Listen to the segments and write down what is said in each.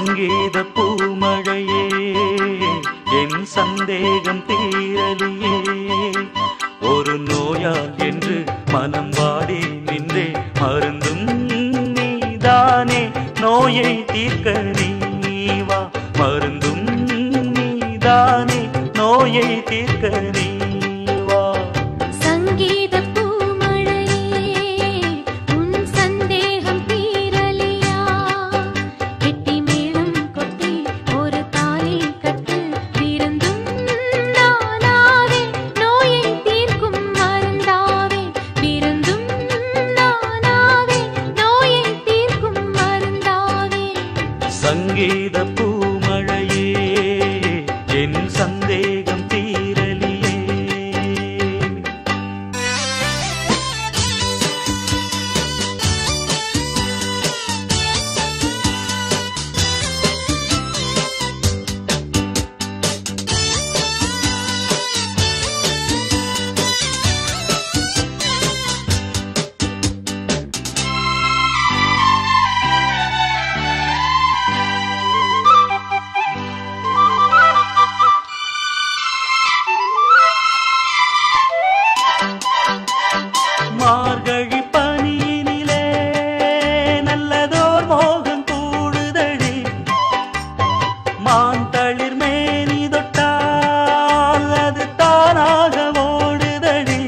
சங்கீத பூமழையே என் சந்தேகம் தீரலியே ஒரு நோயால் என்று மனம் வாடி நின்றே மருந்தும் நீதானே நோயை தீர்க்க நீ வா மருந்தும் நீதானே நோயை தீர்க்க நீ வா சங்கீத பூமழையே உன் சந்தேகம் தீரலியா கெட்டி மேளம் கொட்டி ஒரு தாலி கட்டு விருந்தும் நானாவே நோயை தீர்க்கும் மருந்தாவே விருந்தும் நானாவே நோயை தீர்க்கும் மருந்தாவே சங்கீத பூமழையே என் சந்தேகம் தீரலியே மார்கழி பனியினிலே நல்லதோர் மோகம் கூடுதடி மான் தளிர் மேனி தொட்டால் அது தானாக ஓடுதடி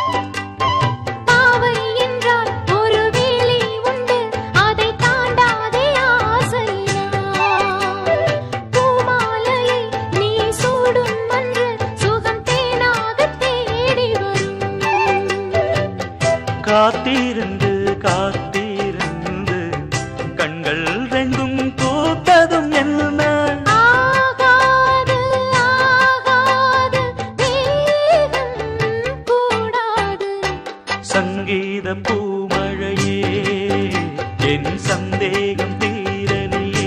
பாவை என்றால் ஒரு வேலி உண்டு அதை தாண்டாதே ஆசையினால் பூமாலையை நீ சூடும் அன்று சுகம் தேனாக தேடி வரும் காத்திருந்து காத்திருந்து கண்கள் ரெண்டும் பூத்ததும் என்ன ஆகாது ஆகாது வேகம் கூடாது சங்கீத பூமழையே என் சந்தேகம் தீரலியே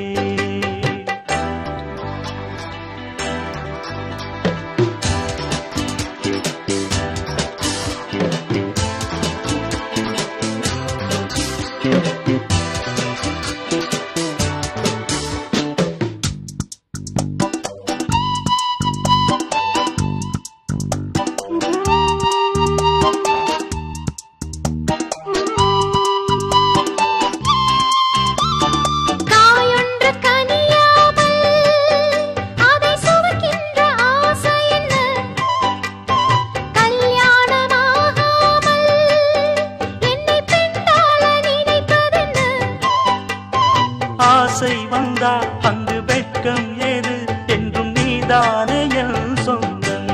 காயொன்று கனியாமல் அதை சுவைக்கின்ற ஆசை என்ன கல்யாணமாகாமல் என்னை பெண்ணாள நினைப்பதென்ன ஆசை வந்தா அங்கு வெட்கம் ஏது என்றும் நீதானே என் சொந்தம்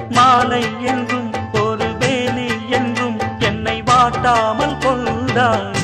மாலை என்றும் ஒரு வேலி என்றும் என்னை வாட்டாமல் கொண்டாய்